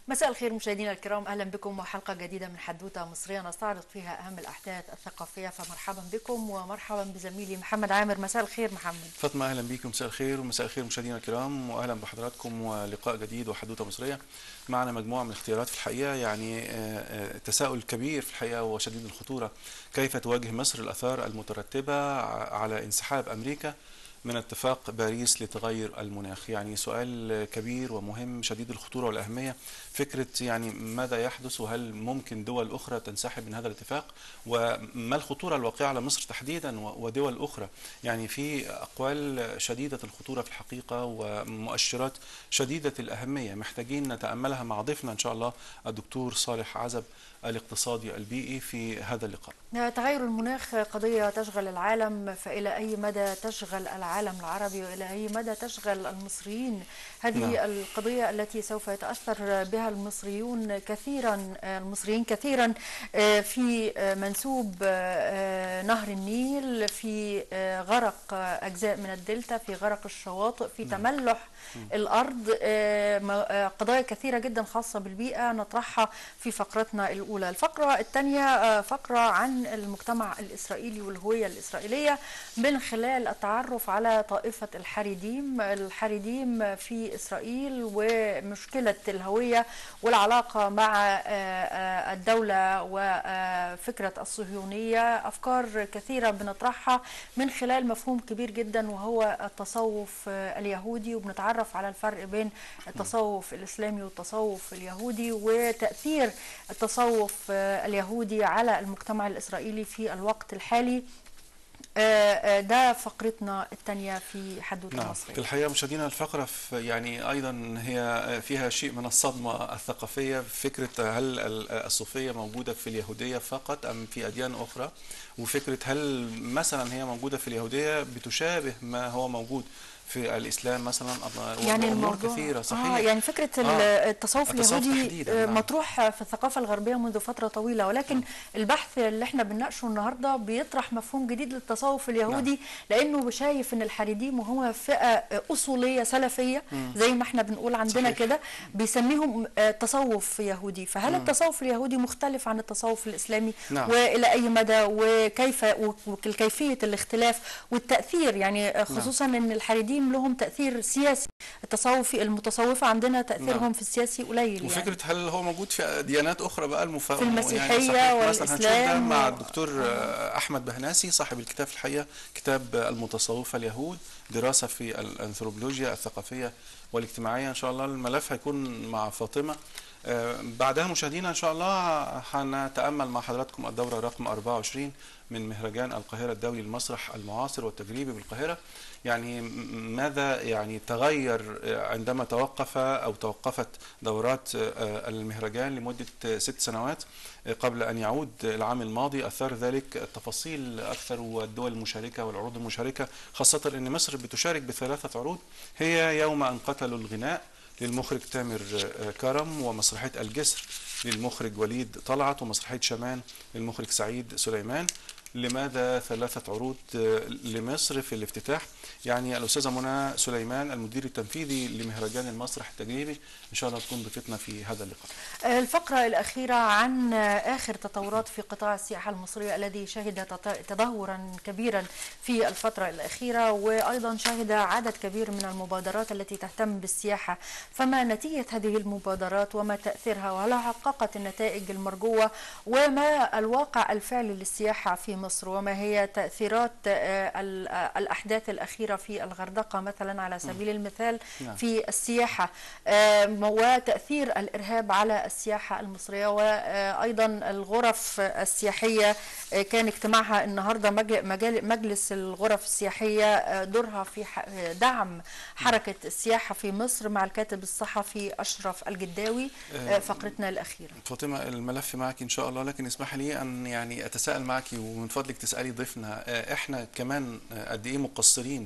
مساء الخير مشاهدينا الكرام اهلا بكم وحلقه جديده من حدوته مصريه نستعرض فيها اهم الاحداث الثقافيه فمرحبا بكم ومرحبا بزميلي محمد عامر مساء الخير محمد فاطمه اهلا بيكم مساء الخير ومساء الخير مشاهدينا الكرام واهلا بحضراتكم ولقاء جديد وحدوته مصريه معنا مجموعه من الاختيارات في الحقيقه يعني تساؤل كبير في الحقيقه وشديد الخطوره كيف تواجه مصر الاثار المترتبه على انسحاب امريكا من اتفاق باريس لتغير المناخ يعني سؤال كبير ومهم شديد الخطورة والأهمية فكرة يعني ماذا يحدث وهل ممكن دول أخرى تنسحب من هذا الاتفاق وما الخطورة الواقعة على مصر تحديدا ودول أخرى يعني في أقوال شديدة الخطورة في الحقيقة ومؤشرات شديدة الأهمية محتاجين نتأملها مع ضيفنا إن شاء الله الدكتور صالح عزب الاقتصادي البيئي في هذا اللقاء تغير المناخ قضية تشغل العالم فإلى أي مدى تشغل العالم العربي وإلى أي مدى تشغل المصريين هذه نعم. القضية التي سوف يتأثر بها المصريون كثيرا المصريين كثيرا في منسوب نهر النيل في غرق أجزاء من الدلتا في غرق الشواطئ في تملح الأرض قضايا كثيرة جدا خاصة بالبيئة نطرحها في فقرتنا الأولى الفقرة الثانية فقرة عن المجتمع الإسرائيلي والهوية الإسرائيلية من خلال التعرف على طائفة الحريديم الحريديم في إسرائيل ومشكلة الهوية والعلاقة مع الدولة وفكرة الصهيونية أفكار كثيرة بنطرحها من خلال مفهوم كبير جدا وهو التصوف اليهودي وبنتعرف على الفرق بين التصوف الإسلامي والتصوف اليهودي وتأثير التصوف اليهودي على المجتمع الإسرائيلي في الوقت الحالي ده فقرتنا الثانية في حدوته نعم. مصرية في الحقيقة مشاهدينا الفقرة في يعني أيضا هي فيها شيء من الصدمة الثقافية فكرة هل الصوفية موجودة في اليهودية فقط أم في أديان أخرى وفكرة هل مثلا هي موجودة في اليهودية بتشابه ما هو موجود في الاسلام مثلا يعني الموضوع كثيره صحيح آه يعني فكره آه التصوف اليهودي نعم. مطروح في الثقافه الغربيه منذ فتره طويله ولكن نعم. البحث اللي احنا بنناقشه النهارده بيطرح مفهوم جديد للتصوف اليهودي نعم. لانه شايف ان الحريديم وهو فئه اصوليه سلفيه مم. زي ما احنا بنقول عندنا كده بيسميهم تصوف يهودي فهل مم. التصوف اليهودي مختلف عن التصوف الاسلامي نعم. والى اي مدى وكيف وكيفيه الاختلاف والتاثير يعني خصوصا نعم. ان الحريديم الحريديم لهم تاثير سياسي التصوفي المتصوفه عندنا تاثيرهم نعم. في السياسي قليل وفكره يعني. هل هو موجود في ديانات اخرى بقى المف... في المسيحيه يعني والاسلام مع الدكتور آه. احمد بهناسي صاحب الكتاب في الحقيقه كتاب المتصوفه اليهود دراسه في الانثروبولوجيا الثقافيه والاجتماعيه ان شاء الله الملف هيكون مع فاطمه آه بعدها مشاهدينا ان شاء الله هنتامل مع حضراتكم الدوره رقم 24 من مهرجان القاهره الدولي للمسرح المعاصر والتجريبي بالقاهره يعني ماذا يعني تغير عندما توقف او توقفت دورات المهرجان لمده ست سنوات قبل ان يعود العام الماضي اثار ذلك التفاصيل اكثر والدول المشاركه والعروض المشاركه خاصه ان مصر بتشارك بثلاثه عروض هي يوم ان قتلوا الغناء للمخرج تامر كرم ومسرحيه الجسر للمخرج وليد طلعت ومسرحيه شمان للمخرج سعيد سليمان لماذا ثلاثة عروض لمصر في الافتتاح يعني الأستاذة منى سليمان المدير التنفيذي لمهرجان المسرح التجريبي إن شاء الله تكون ضيفتنا في هذا اللقاء الفقرة الأخيرة عن آخر تطورات في قطاع السياحة المصرية الذي شهد تدهورا كبيرا في الفترة الأخيرة وأيضا شهد عدد كبير من المبادرات التي تهتم بالسياحة فما نتيجة هذه المبادرات وما تأثيرها وهل حققت النتائج المرجوة وما الواقع الفعلي للسياحة في مصر وما هي تأثيرات الأحداث الأخيرة في الغردقة مثلا على سبيل المثال في السياحة وتأثير الإرهاب على السياحة المصرية وأيضا الغرف السياحية كان اجتماعها النهاردة مجلس الغرف السياحية دورها في دعم حركة السياحة في مصر مع الكاتب الصحفي أشرف الجداوي فقرتنا الأخيرة فاطمة الملف معك إن شاء الله لكن اسمح لي أن يعني أتساءل معك ومن فضلك تسألي ضيفنا احنا كمان قد ايه مقصرين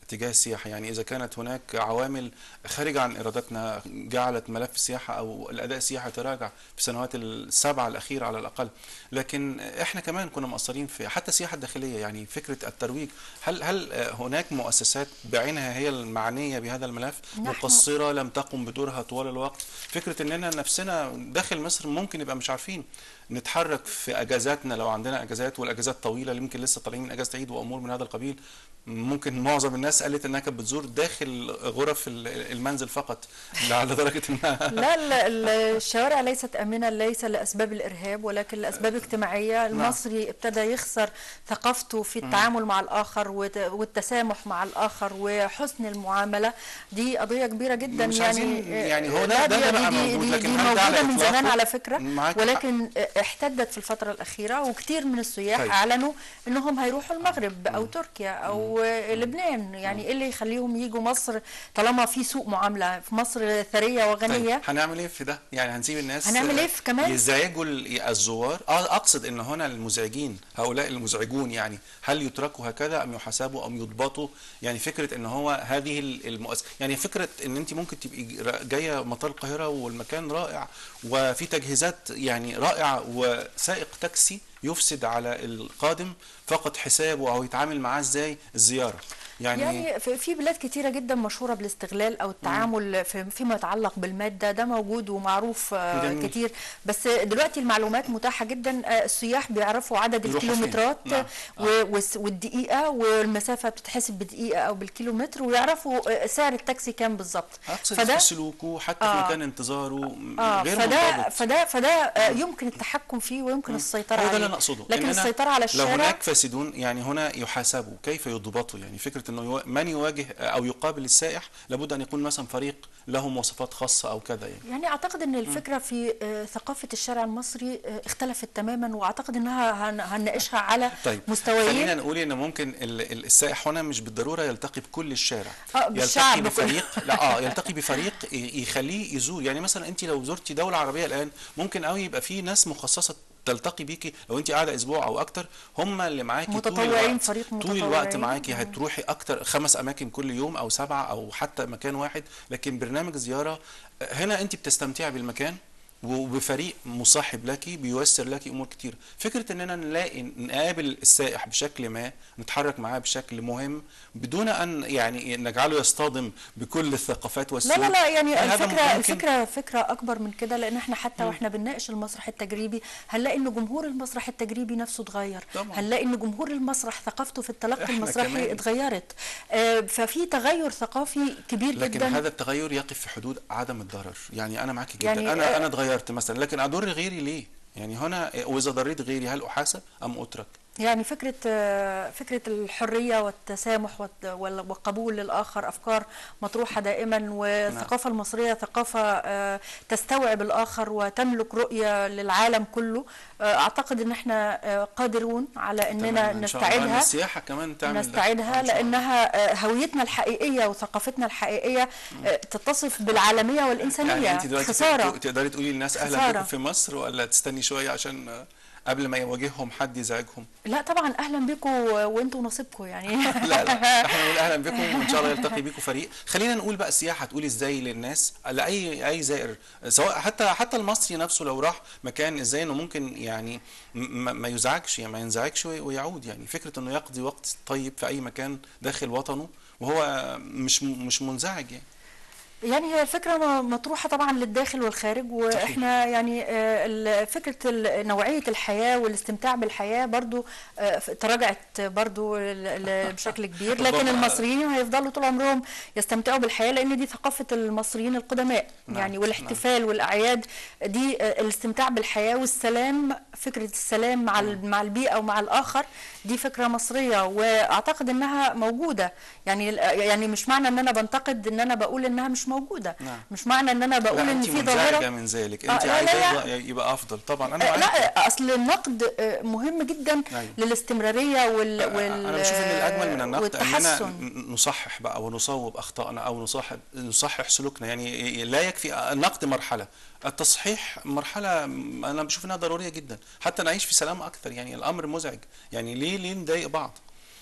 تجاه السياحه يعني اذا كانت هناك عوامل خارجه عن ارادتنا جعلت ملف السياحه او الاداء السياحي يتراجع في السنوات السبعه الاخيره على الاقل لكن احنا كمان كنا مقصرين في حتى السياحه الداخليه يعني فكره الترويج هل هل هناك مؤسسات بعينها هي المعنيه بهذا الملف نحن- مقصره لم تقم بدورها طوال الوقت فكره اننا نفسنا داخل مصر ممكن يبقى مش عارفين نتحرك في اجازاتنا لو عندنا اجازات والاجازات طويله اللي يمكن لسه طالعين من اجازه عيد وامور من هذا القبيل ممكن معظم الناس قالت انها كانت بتزور داخل غرف ال- المنزل فقط على درجه انها لا ال- ال- الشوارع ليست آمنة ليس لأسباب الإرهاب ولكن لأسباب اجتماعية المصري ابتدى يخسر ثقافته في التعامل مع الآخر وت- والتسامح مع الآخر وحسن المعاملة دي قضية كبيرة جدا مش يعني عايزين- يعني هو ده- لا، ده دي, ده دي, بقى دي, موجود، دي, لكن دي هل ده على موجودة من إطلاقه؟ زمان على فكرة معاك حق. ولكن احتدت في الفترة الأخيرة وكتير من السياح طيب. أعلنوا إنهم هيروحوا المغرب أو تركيا أو لبنان يعني إيه اللي يخليهم يجوا مصر طالما في سوء معاملة في مصر ثرية وغنية طيب هنعمل ايه في ده؟ يعني هنسيب الناس هنعمل إيه في كمان؟ يزعجوا ال- الزوار؟ اه اقصد ان هنا المزعجين هؤلاء المزعجون يعني هل يتركوا هكذا ام يحاسبوا ام يضبطوا؟ يعني فكره ان هو هذه ال- المؤسسه يعني فكره ان انت ممكن تبقي جايه مطار القاهره والمكان رائع وفي تجهيزات يعني رائعه وسائق تاكسي يفسد على القادم فقط حسابه او يتعامل معاه ازاي الزياره يعني, يعني في في بلاد كتيرة جدا مشهورة بالاستغلال أو التعامل في فيما يتعلق بالمادة ده موجود ومعروف آه، جميل. كتير بس دلوقتي المعلومات متاحة جدا آه، السياح بيعرفوا عدد يروحوا فين؟ الكيلومترات نعم. و- والس- والدقيقة والمسافة بتتحسب بالدقيقة أو بالكيلومتر ويعرفوا آه، سعر التاكسي كام بالظبط اقصد فده في سلوكه حتى في آه. مكان انتظاره اه غير فده منضبط فده فده آه، يمكن التحكم فيه ويمكن السيطرة هو ده عليه اللي انا اقصده لكن إننا السيطرة على لو الشارع هناك فاسدون يعني هنا يحاسبوا كيف يضبطوا يعني فكره انه يوا- من يواجه او يقابل السائح لابد ان يكون مثلا فريق له مواصفات خاصه او كذا يعني يعني اعتقد ان الفكره في آه، ثقافه الشارع المصري آه، اختلفت تماما واعتقد انها هن- هنناقشها على طيب مستويين خلينا نقول ان ممكن ال- ال- السائح هنا مش بالضروره يلتقي بكل الشارع آه، بالشعب يلتقي كله. بفريق لا اه يلتقي بفريق ي- يخليه يزور يعني مثلا انت لو زرتي دوله عربيه الان ممكن قوي يبقى في ناس مخصصه تلتقي بيكي لو انت قاعده اسبوع او اكتر هم اللي معاكي طول متطوعين، الوقت فريق طول الوقت متطوعين. معاكي هتروحي اكتر خمس اماكن كل يوم او سبعه او حتى مكان واحد لكن برنامج زياره هنا انت بتستمتعي بالمكان وبفريق مصاحب لك بييسر لك امور كتير فكره اننا نلاقي نقابل السائح بشكل ما نتحرك معاه بشكل مهم بدون ان يعني نجعله يصطدم بكل الثقافات لا والسلوك لا لا يعني هذا الفكره ممكن- الفكره فكره اكبر من كده لان احنا حتى واحنا بنناقش المسرح التجريبي هنلاقي ان جمهور المسرح التجريبي نفسه اتغير طبعاً. هنلاقي ان جمهور المسرح ثقافته في التلقي إحنا المسرحي كمان. اتغيرت آه، ففي تغير ثقافي كبير لكن جدا هذا التغير يقف في حدود عدم الضرر يعني انا معاك جدا يعني يعني انا آه، انا اتغيرت مثلا لكن اضر غيري ليه يعني هنا واذا ضريت غيري هل احاسب ام اترك يعني فكرة آه، فكرة الحرية والتسامح والت- وال- والقبول للآخر أفكار مطروحة دائما والثقافة المصرية ثقافة آه، تستوعب الآخر وتملك رؤية للعالم كله آه، أعتقد أن احنا آه، قادرون على أننا تمام، إن شاء الله. إن نستعيدها السياحه كمان تعمل ده. نستعيدها آه، إن شاء الله. لأنها آه، هويتنا الحقيقية وثقافتنا الحقيقية آه، تتصف بالعالمية والإنسانية يعني انت دلوقتي خسارة ت- تقدري تقولي للناس اهلا خسارة. بكم في مصر ولا تستني شويه عشان آه، قبل ما يواجههم حد يزعجهم لا طبعا أهلا بكم وانتوا نصيبكم يعني لا لا احنا نقول اهلا بكم وان شاء الله يلتقي بيكم فريق خلينا نقول بقى السياحه هتقولي ازاي للناس لاي اي زائر سواء حتى حتى المصري نفسه لو راح مكان ازاي انه ممكن يعني م- ما يزعجش يعني ما ينزعجش وي- ويعود يعني فكره انه يقضي وقت طيب في اي مكان داخل وطنه وهو مش م- مش منزعج يعني يعني هي فكرة م- مطروحة طبعا للداخل والخارج واحنا يعني آه، ال- فكرة ال- نوعية الحياة والاستمتاع بالحياة برضو آه، ف- تراجعت برضو ال- ال- بشكل كبير لكن ربما- المصريين هيفضلوا طول عمرهم يستمتعوا بالحياة لأن دي ثقافة المصريين القدماء نعم، يعني والاحتفال والأعياد دي آه، الاستمتاع بالحياة والسلام فكرة السلام مع ال- مع البيئة ومع الآخر دي فكرة مصرية وأعتقد إنها موجودة يعني يعني مش معنى إن أنا بنتقد إن أنا بقول إنها مش موجودة نعم. مش معنى إن أنا بقول لا إن انت في منزعجه ظاهرة من ذلك آه، انت لا، عايزه لا، يبقى, يبقى افضل طبعا انا آه، معاك لا اصل النقد آه، مهم جدا أيوة. للاستمراريه وال, وال انا بشوف ان الاجمل من النقد اننا والتحسن ن- نصحح بقى ونصوب اخطائنا او نصحح نصحح سلوكنا يعني لا يكفي النقد مرحله التصحيح مرحله انا بشوف انها ضروريه جدا حتى نعيش في سلام اكثر يعني الامر مزعج يعني ليه ليه نضايق بعض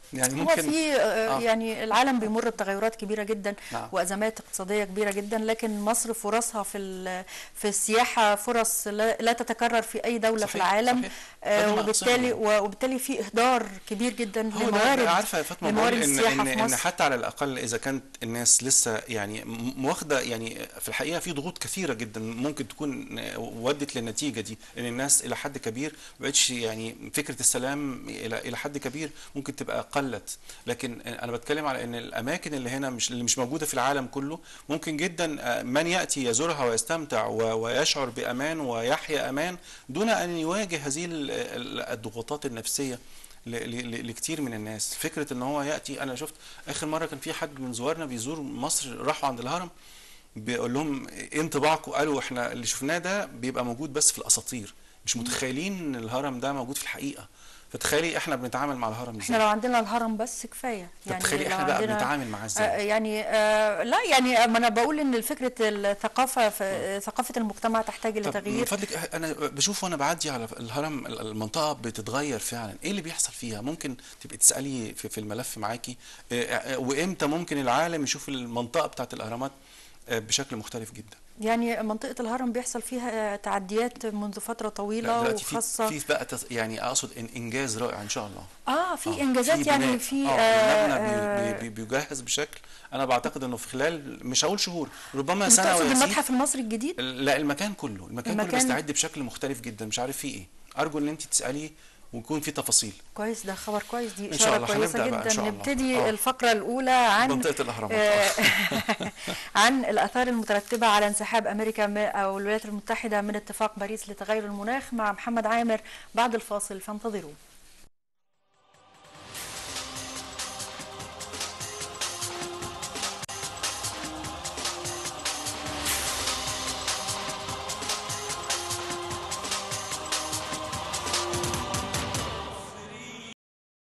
يعني هو ممكن في آه، آه. يعني العالم بيمر بتغيرات كبيره جدا نعم. وازمات اقتصاديه كبيره جدا لكن مصر فرصها في ال- في السياحه فرص لا لا تتكرر في اي دوله في صحيح، العالم صحيح. آه، خدمة وبالتالي أقصى. وبالتالي في اهدار كبير جدا هو لموارد ده عارفه يا فاطمه لموارد بقول ان السياحه ان في ان مصر حتى على الاقل اذا كانت الناس لسه يعني م- واخده يعني في الحقيقه في ضغوط كثيره جدا ممكن تكون ودت للنتيجه دي ان الناس الى حد كبير ما بقتش يعني فكره السلام الى الى حد كبير ممكن تبقى قلت لكن انا بتكلم على ان الاماكن اللي هنا مش اللي مش موجوده في العالم كله ممكن جدا آه، من ياتي يزورها ويستمتع و- ويشعر بامان ويحيا امان دون ان يواجه هذه ال- ال- الضغوطات النفسيه ل- ل- ل- لكتير من الناس فكره ان هو ياتي انا شفت اخر مره كان في حد من زوارنا بيزور مصر راحوا عند الهرم بيقول لهم ايه انطباعكم قالوا احنا اللي شفناه ده بيبقى موجود بس في الاساطير مش متخيلين ان الهرم ده موجود في الحقيقه فتخيلي احنا بنتعامل مع الهرم احنا ازاي لو عندنا الهرم بس كفايه طب تخيلي لو احنا بقى عندنا- بنتعامل معاه آه، ازاي يعني آه، لا يعني ما انا بقول ان فكره الثقافه ف- ثقافه المجتمع تحتاج الى طب من تغيير فضلك انا بشوف وانا بعدي على الهرم المنطقه بتتغير فعلا ايه اللي بيحصل فيها ممكن تبقي تسالي في, في الملف معاكي آه، آه، وامتى ممكن العالم يشوف المنطقه بتاعت الاهرامات آه، بشكل مختلف جدا يعني منطقة الهرم بيحصل فيها تعديات منذ فترة لا طويلة دلوقتي في وخاصة في بقى تس- يعني اقصد إن انجاز رائع ان شاء الله اه في آه، انجازات يعني بناء. في اه آه، المبنى بي- آه، بي- بي- بيجهز بشكل انا بعتقد انه في خلال مش هقول شهور ربما انت سنه تقصد ويزيد المتحف المصري الجديد لا المكان كله المكان, كله المكان- بيستعد بشكل مختلف جدا مش عارف فيه ايه ارجو ان انت تساليه ويكون في تفاصيل كويس ده خبر كويس دي إن شاء اشاره الله، كويسه هنبدأ بقى إن جدا شاء الله. نبتدي آه. الفقره الاولى عن منطقه الاهرامات آه، عن الاثار المترتبه على انسحاب امريكا م- او الولايات المتحده من اتفاق باريس لتغير المناخ مع محمد عامر بعد الفاصل فانتظروا